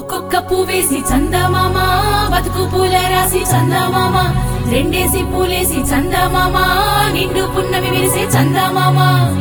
ఒక్కొక్క పువ్వేసి చందమామ బతుకు పూల రాసి చందమామ రెండేసి పూలేసి చందమామ నిండు పున్నమి విరిసే చందమామ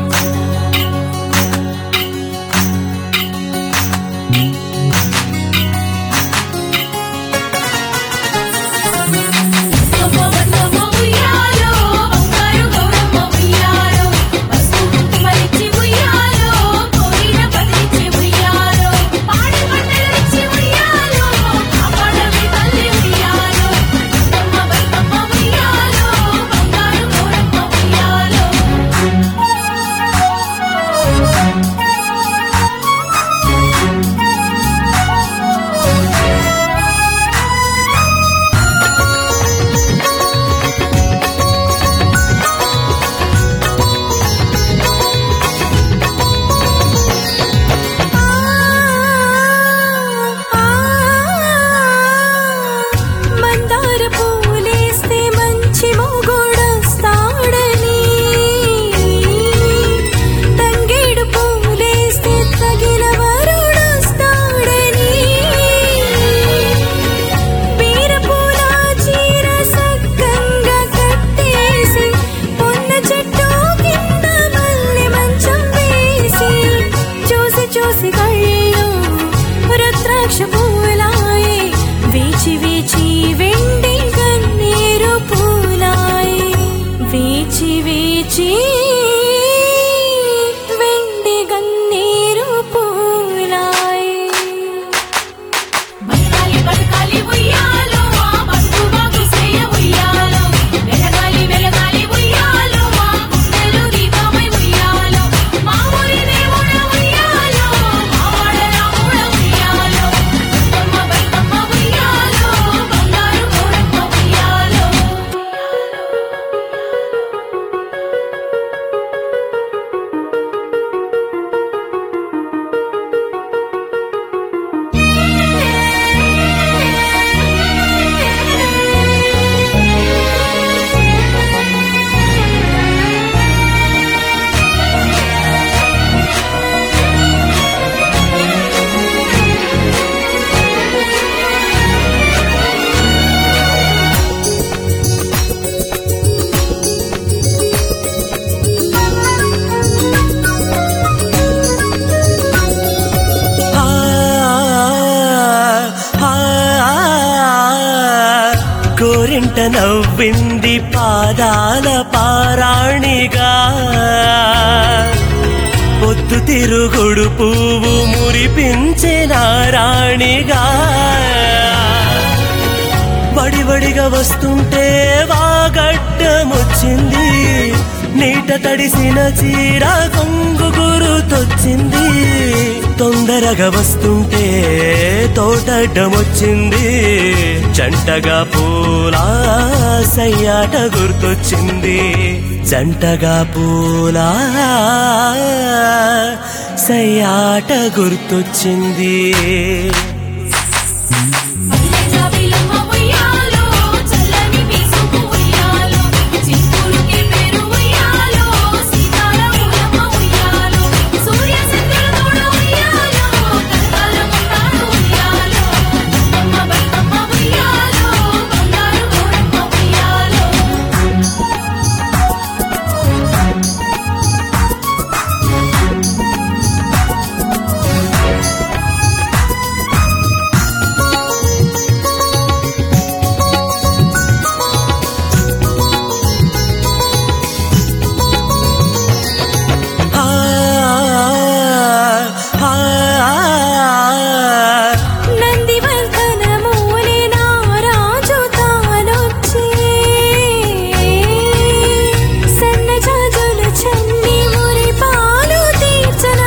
బతుకమ్మ బతుకమ్మ ఉయ్యాలో, బంగారు గౌరమ్మ ఉయ్యాలో, పసుపు కుంకుమలిచ్చి ఉయ్యాలో, కోరిన పదిలిచ్చి ఉయ్యాలో, పాడి పంటలిచ్చి ఉయ్యాలో, కాపాడవే తల్లి ఉయ్యాలో. బతుకమ్మ బతుకమ్మ ఉయ్యాలో, బంగారు గౌరమ్మ ఉయ్యాలో. మందార పూలేస్తే మంచి మొగుడొస్తాడని తంగేడు పూలేస్తే తగిన వరుడొస్తాడని బీరపూల చీర సక్కంగా కట్టేసి పొన్న చెట్టు కింద మల్లె మంచం వేసి చూసి చూసి కళ్ళు రుద్రాక్ష పూలాయే వేచి వేచి వెండి కన్నీరు పూలాయే వేచి వేచి వెండి గన్నీరు పూలాయే బతకాలి బతకాలి ఉయ్యాలో మా బతుకు బాగు చేయ ఉయ్యాలో వెలగాలి వెలగాలి ఉయ్యాలో మా గుండెలు దీపమై ఉయ్యాలో మా ఊరి దేవుడ ఉయ్యాలో మా వాడ రాముడ ఉయ్యాలో బతుకమ్మ బతుకమ్మ ఉయ్యాలో బంగారు గౌరమ్మ ఉయ్యాలో ఆ, ఆ, కోరింట నవ్వింది పాదాల పారాణిగా పొద్దు తిరుగుడు పువ్వు మురిపించే నారాణిగా వడివడిగా వస్తుంటే వాగడ్డమొచ్చింది నీట తడిసిన చీర కొంగు గురుతొచ్చింది తొందరగా వస్తుంటే తోటడ్డమొచ్చింది జంటగా పూల సయ్యాట గుర్తొచ్చింది జంటగా పూల సయ్యాట గుర్తొచ్చింది జాబిలమ్మ ఉయ్యాలో చల్లని పీసుకు ఉయ్యాలో చింపురుకి పేరు ఉయ్యాలో సీతాల ఊలమ్మ ఉయ్యాలో సూర్య చంద్రుడు ఉయ్యాలో కనకాల ముండాలు ఉయ్యాలో బతుకమ్మ బతుకమ్మ ఉయ్యాలో బంగారు గౌరమ్మ ఉయ్యాలో ఆ, ఆ, నందివర్ధనమూని నారాజు తానొచ్చి సన్నజాజులు చన్ని మురిపాలు తీర్చనా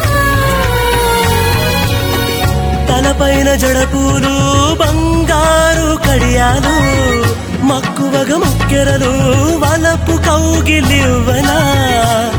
తలపైన జడపూలు బంగారు కడియాలు మక్కువగ ముక్కెరలు వలపు కౌగిలివ్వనా